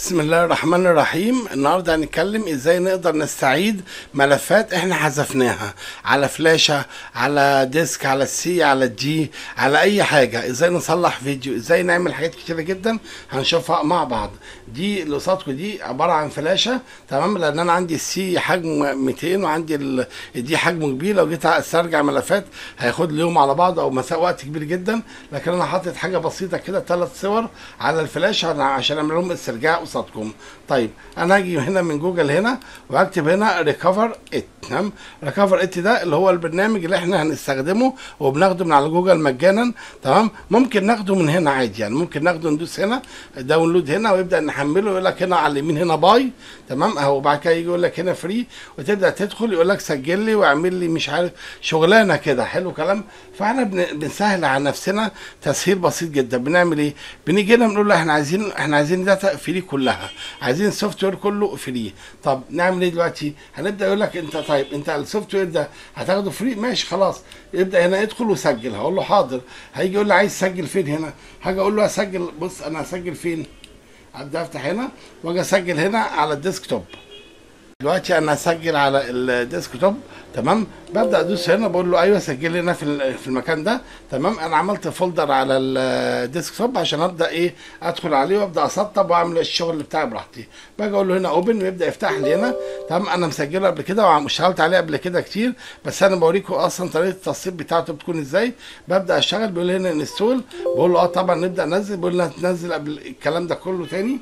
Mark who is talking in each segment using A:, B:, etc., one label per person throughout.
A: بسم الله الرحمن الرحيم النهارده هنتكلم ازاي نقدر نستعيد ملفات احنا حذفناها على فلاشة على ديسك على السي على الدي على اي حاجة ازاي نصلح فيديو ازاي نعمل حاجات كتيرة جدا هنشوفها مع بعض دي اللي قصادكم دي عبارة عن فلاشة تمام لان انا عندي السي حجم 200 وعندي ال- الدي حجمه كبير لو جيت استرجع ملفات هياخد لي يوم على بعض او مساء وقت كبير جدا لكن انا حاطط حاجة بسيطة كده ثلاث صور على الفلاشة عشان اعمل لهم استرجاع قصادكم طيب انا هاجي هنا من جوجل هنا وهكتب هنا ريكفر ات تمام ريكفر ات ده اللي هو البرنامج اللي احنا هنستخدمه وبناخده من على جوجل مجانا تمام ممكن ناخده من هنا عادي يعني ممكن ناخده ندوس هنا داونلود هنا ويبدا نحمله يقول لك هنا على اليمين هنا باي تمام اهو بعد كده يجي يقول لك هنا فري وتبدا تدخل يقول لك سجل لي واعمل لي مش عارف شغلانه كده حلو كلام فاحنا بن- بنسهل على نفسنا تسهيل بسيط جدا بنعمل ايه بنيجي هنا بنقول له احنا عايزين احنا عايزين داتا فري كلها عايزين السوفت وير كله فري طب نعمل ايه دلوقتي هنبدا يقول لك انت طيب انت السوفت وير ده هتاخده فري ماشي خلاص يبدا هنا ادخل وسجل هقول له حاضر هيجي يقول لي عايز تسجل فين هنا هاجي اقول له اسجل بص انا هسجل فين ابدا افتح هنا واجي اسجل هنا على الديسكتوب دلوقتي انا هسجل على الديسكتوب تمام ببدا ادوس هنا بقول له ايوه سجل لي هنا في ال- في المكان ده تمام انا عملت فولدر على الديسكتوب عشان ابدا ايه ادخل عليه وابدا اسطب واعمل الشغل بتاعي براحتي باجي اقول له هنا اوبن ويبدا يفتح لي هنا تمام انا مسجله قبل كده واشتغلت عليه قبل كده كتير بس انا بوريكم اصلا طريقه التسطيب بتاعته بتكون ازاي ببدا اشتغل بيقول لي هنا انستول بقول له اه طبعا نبدا ننزل بيقول لي هتنزل قبل الكلام ده كله تاني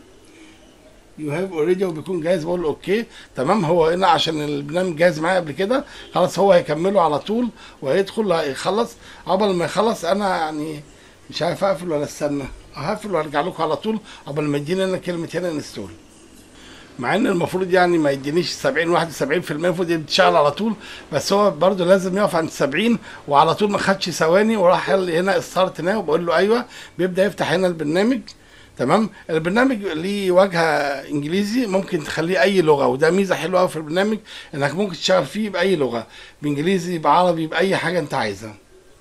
A: يو هاف اوريدي وبيكون جاهز بقول له اوكي تمام هو هنا عشان البرنامج جاهز معايا قبل كده خلاص هو هيكمله على طول وهيدخل هيخلص قبل ما يخلص انا يعني مش عارف اقفل ولا استنى هقفل وارجع لكم على طول قبل ما يديني انا كلمه هنا انستول مع ان المفروض يعني ما يدينيش 70 71% المفروض بتشتغل على طول بس هو برضه لازم يقف عند 70 وعلى طول ما خدش ثواني وراح قال لي هنا ستارت ناو بقول له ايوه بيبدا يفتح هنا البرنامج تمام البرنامج ليه واجهه انجليزي ممكن تخليه اي لغه وده ميزه حلوه قوي في البرنامج انك ممكن تشتغل فيه باي لغه بانجليزي بعربي باي حاجه انت عايزها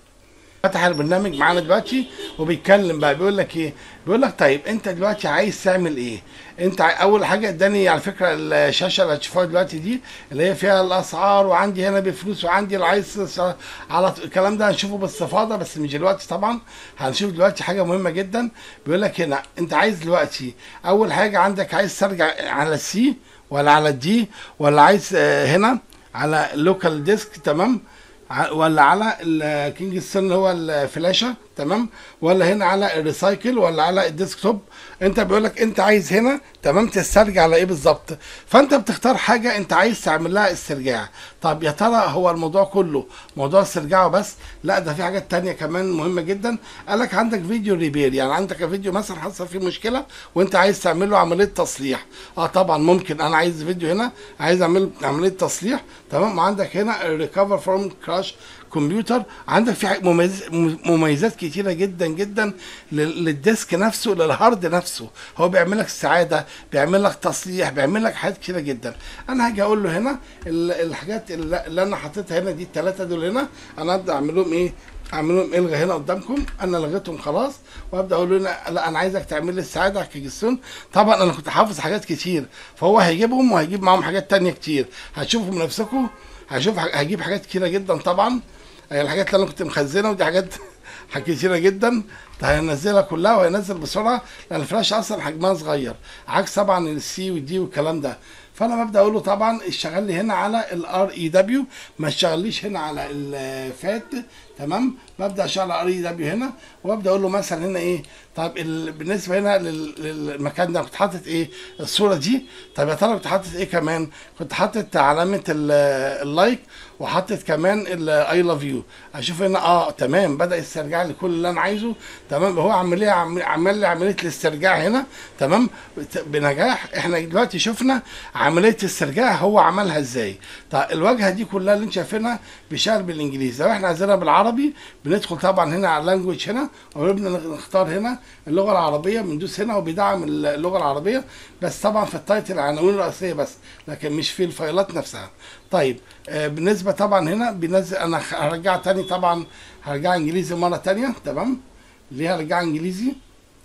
A: فتح البرنامج معانا دلوقتي وبيتكلم بقى بيقول لك ايه بيقول لك طيب انت دلوقتي عايز تعمل ايه انت ع- اول حاجه اداني على فكره الشاشه اللي هتشوفوها دلوقتي دي اللي هي فيها الاسعار وعندي هنا بفلوس وعندي اللي عايز س- على ط- الكلام ده هنشوفه باستفاضه بس مش دلوقتي طبعا هنشوف دلوقتي حاجه مهمه جدا بيقول لك هنا انت عايز دلوقتي اول حاجه عندك عايز ترجع على السي ولا على الدي ولا عايز آه، هنا على اللوكال ديسك تمام ع- ولا على الكينجستون اللي هو الفلاشه تمام ولا هنا على الريسايكل ولا على الديسكتوب انت بيقول لك انت عايز هنا تمام تسترجع على ايه بالظبط فانت بتختار حاجه انت عايز تعمل لها استرجاع طب يا ترى هو الموضوع كله موضوع استرجاعه بس لا ده في حاجات تانية كمان مهمه جدا قال لك عندك فيديو ريبير يعني عندك فيديو مثلا حصل فيه مشكله وانت عايز تعمل له عمليه تصليح اه طبعا ممكن انا عايز فيديو هنا عايز اعمل عمليه تصليح تمام وعندك هنا ريكفر فروم كراش كمبيوتر عندك في حاجة مميز مميزات كتيره جدا جدا لل- للديسك نفسه للهارد نفسه هو بيعمل لك السعاده بيعمل لك تصليح بيعمل لك حاجات كتيره جدا انا هاجي اقول له هنا ال- الحاجات اللي اللي انا حاططها هنا دي الثلاثه دول هنا انا ابدا اعمل لهم ايه اعمل لهم الغي هنا قدامكم انا لغيتهم خلاص وابدا اقول له هنا لا انا عايزك تعمل لي السعاده على الكيجستون طبعا انا كنت حافظ حاجات كتير فهو هيجيبهم وهيجيب معاهم حاجات تانية كتير هتشوفوا من نفسكم هشوف هجيب حاجات كتيره جدا طبعا هي الحاجات اللي انا كنت مخزنها ودي حاجات حاجات كتيره جدا هينزلها كلها وهينزل بسرعه لان الفلاش اصلا حجمها صغير عكس طبعا السي والدي والكلام ده فانا ببدا اقول له طبعا اشتغل لي هنا على الار اي دبليو ما اشتغليش هنا على الفات تمام ببدا اشتغل على ار اي دبليو هنا وابدا اقول له مثلا هنا ايه طب ال... بالنسبه هنا لل... للمكان ده كنت حاطط ايه الصوره دي طب يا ترى كنت حاطط ايه كمان كنت حاطط علامه ال... اللايك وحطت كمان الاي لاف يو اشوف هنا اه تمام بدا يسترجع لي كل اللي انا عايزه تمام هو عمل لي عم- عمل لي عمليه الاسترجاع هنا تمام بت- بنجاح احنا دلوقتي شفنا عمليه الاسترجاع هو عملها ازاي طيب الواجهه دي كلها اللي انت شايفينها بيشتغل بالانجليزي لو احنا عايزينها بالعربي بندخل طبعا هنا على اللانجوج هنا ونبدا نختار هنا اللغه العربيه بندوس هنا وبيدعم اللغه العربيه بس طبعا في التايتل العناوين الرئيسيه بس لكن مش في الفايلات نفسها طيب آه بالنسبه طبعا هنا بينزل انا هرجع تاني طبعا هرجع انجليزي مره تانية تمام ليه هرجع انجليزي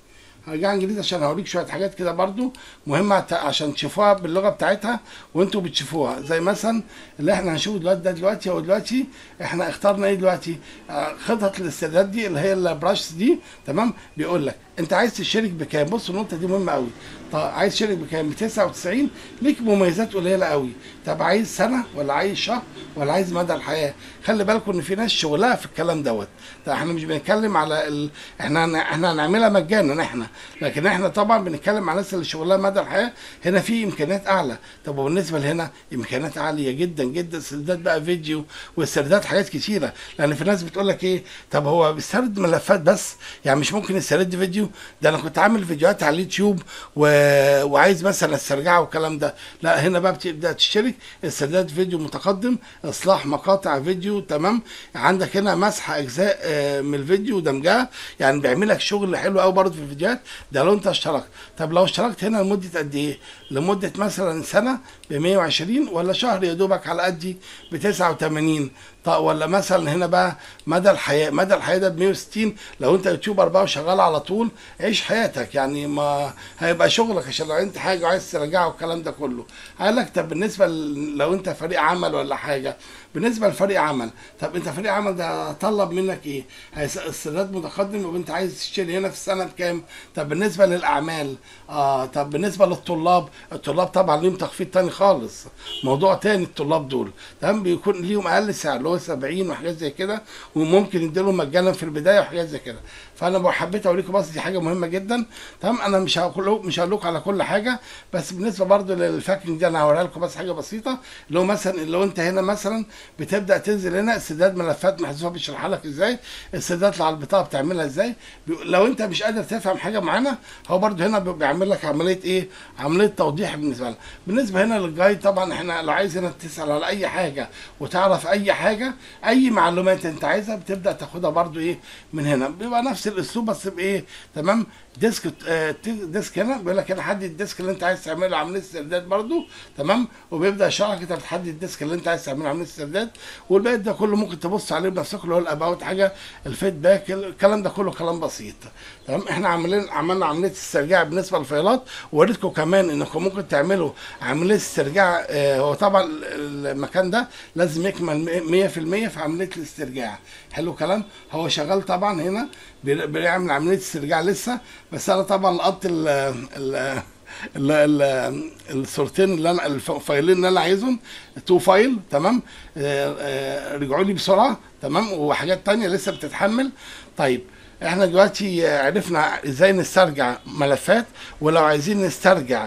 A: هرجع انجليزي عشان هوريك شويه حاجات كده برضو مهمه عت- عشان تشوفوها باللغه بتاعتها وانتوا بتشوفوها زي مثلا اللي احنا هنشوفه دلوقتي ده دلوقتي هو دلوقتي احنا اخترنا ايه دلوقتي آه، خطط الاستعداد دي اللي هي البراش دي تمام بيقول لك انت عايز تشترك بكام بص النقطه دي مهمه قوي طب عايز تشترك بكام ب 99 ليك مميزات قليله قوي طب عايز سنه ولا عايز شهر ولا عايز مدى الحياه خلي بالكم ان في ناس شغلها في الكلام دوت طب احنا مش بنتكلم على ال... احنا هن- احنا هنعملها مجانا احنا لكن احنا طبعا بنتكلم على الناس اللي شغلها مدى الحياه هنا في امكانيات اعلى طب وبالنسبه لهنا امكانيات عاليه جدا جدا سردات بقى فيديو وسردات حاجات كتيره لان في ناس بتقول لك ايه طب هو بيسترد ملفات بس يعني مش ممكن يسترد فيديو ده انا كنت عامل فيديوهات على اليوتيوب و... وعايز مثلا استرجعه والكلام ده لا هنا بقى بتبدا تشترك استرداد فيديو متقدم اصلاح مقاطع فيديو تمام عندك هنا مسح اجزاء آه، من الفيديو ودمجها يعني بيعمل لك شغل حلو قوي برضه في الفيديوهات ده لو انت اشتركت طب لو اشتركت هنا لمده قد ايه لمده مثلا سنه ب 120 ولا شهر يا دوبك على قدي ب 89 طب ولا مثلا هنا بقى مدى الحياه مدى الحياه ده ب 160 لو انت يوتيوبر بقى وشغال على طول عيش حياتك يعني ما هيبقى شغلك عشان لو انت حاجه وعايز ترجعه والكلام ده كله قال لك طب بالنسبه ل- لو انت فريق عمل ولا حاجه بالنسبه لفريق عمل طب انت فريق عمل ده طلب منك ايه هيس- استرداد متقدم وانت عايز تشتري هنا في السنه بكام طب بالنسبه للاعمال اه طب بالنسبه للطلاب الطلاب طبعا ليهم تخفيض تاني خالص موضوع تاني الطلاب دول تمام بيكون ليهم اقل سعر اللي هو 70 وحاجات زي كده وممكن يديلهم مجانا في البدايه وحاجات زي كده فانا بقى حبيت اوريكم بس دي حاجه مهمه جدا تمام انا مش هقول مش هقول لكم على كل حاجه بس بالنسبه برضو للفاكرنج دي انا هوريها لكم بس حاجه بسيطه اللي هو مثلا لو انت هنا مثلا بتبدا تنزل هنا استعداد ملفات محذوفه بيشرح لك ازاي استعداد على البطاقه بتعملها ازاي بي- لو انت مش قادر تفهم حاجه معينه هو برضو هنا بي- بيعمل لك عمليه ايه عمليه توضيح بالنسبه لك بالنسبه هنا للجايد طبعا احنا لو عايز هنا تسال على اي حاجه وتعرف اي حاجه اي معلومات انت عايزها بتبدا تاخدها برضو ايه من هنا بيبقى نفس الاسلوب بس بايه تمام ديسك آه، ت- ديسك هنا بيقول لك هنا حدد الديسك اللي انت عايز تعمله عمليه استرداد برضو تمام وبيبدا يشرح لك انت بتحدد الديسك اللي انت عايز تعمله عمليه استرداد والباقي ده كله ممكن تبص عليه بنفسك اللي هو الاباوت حاجه الفيدباك الكلام ده كله كلام بسيط تمام احنا عاملين عملنا عمليه استرجاع بالنسبه للفايلات ووريتكم كمان انكم ممكن تعملوا عمليه استرجاع آه، هو طبعا المكان ده لازم يكمل 100% في عمليه الاسترجاع حلو كلام هو شغال طبعا هنا بي- بيعمل عمليه استرجاع لسه بس انا طبعا لقطت ال ال ال- ال- الصورتين اللي انا الفايلين اللي انا عايزهم تو فايل تمام آه، آه، رجعوا لي بسرعه تمام وحاجات تانية لسه بتتحمل طيب احنا دلوقتي آه، عرفنا ازاي نسترجع ملفات ولو عايزين نسترجع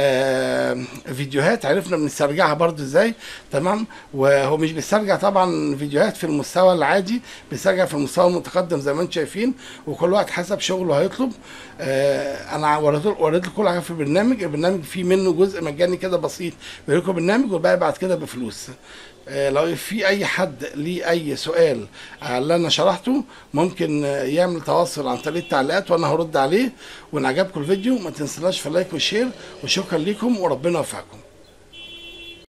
A: آه، فيديوهات عرفنا بنسترجعها برضو ازاي تمام وهو مش بيسترجع طبعا فيديوهات في المستوى العادي بيسترجع في المستوى المتقدم زي ما انتم شايفين وكل واحد حسب شغله هيطلب آه، انا وريت وريت لكم كل حاجه في البرنامج البرنامج فيه منه جزء مجاني كده بسيط بيوريكم برنامج والباقي بعد كده بفلوس آه، لو في اي حد ليه اي سؤال على اللي انا شرحته ممكن آه، يعمل تواصل عن طريق التعليقات وانا هرد عليه وان عجبكم الفيديو ما تنسوناش في اللايك والشير وشكرا لكم وربنا يوفقكم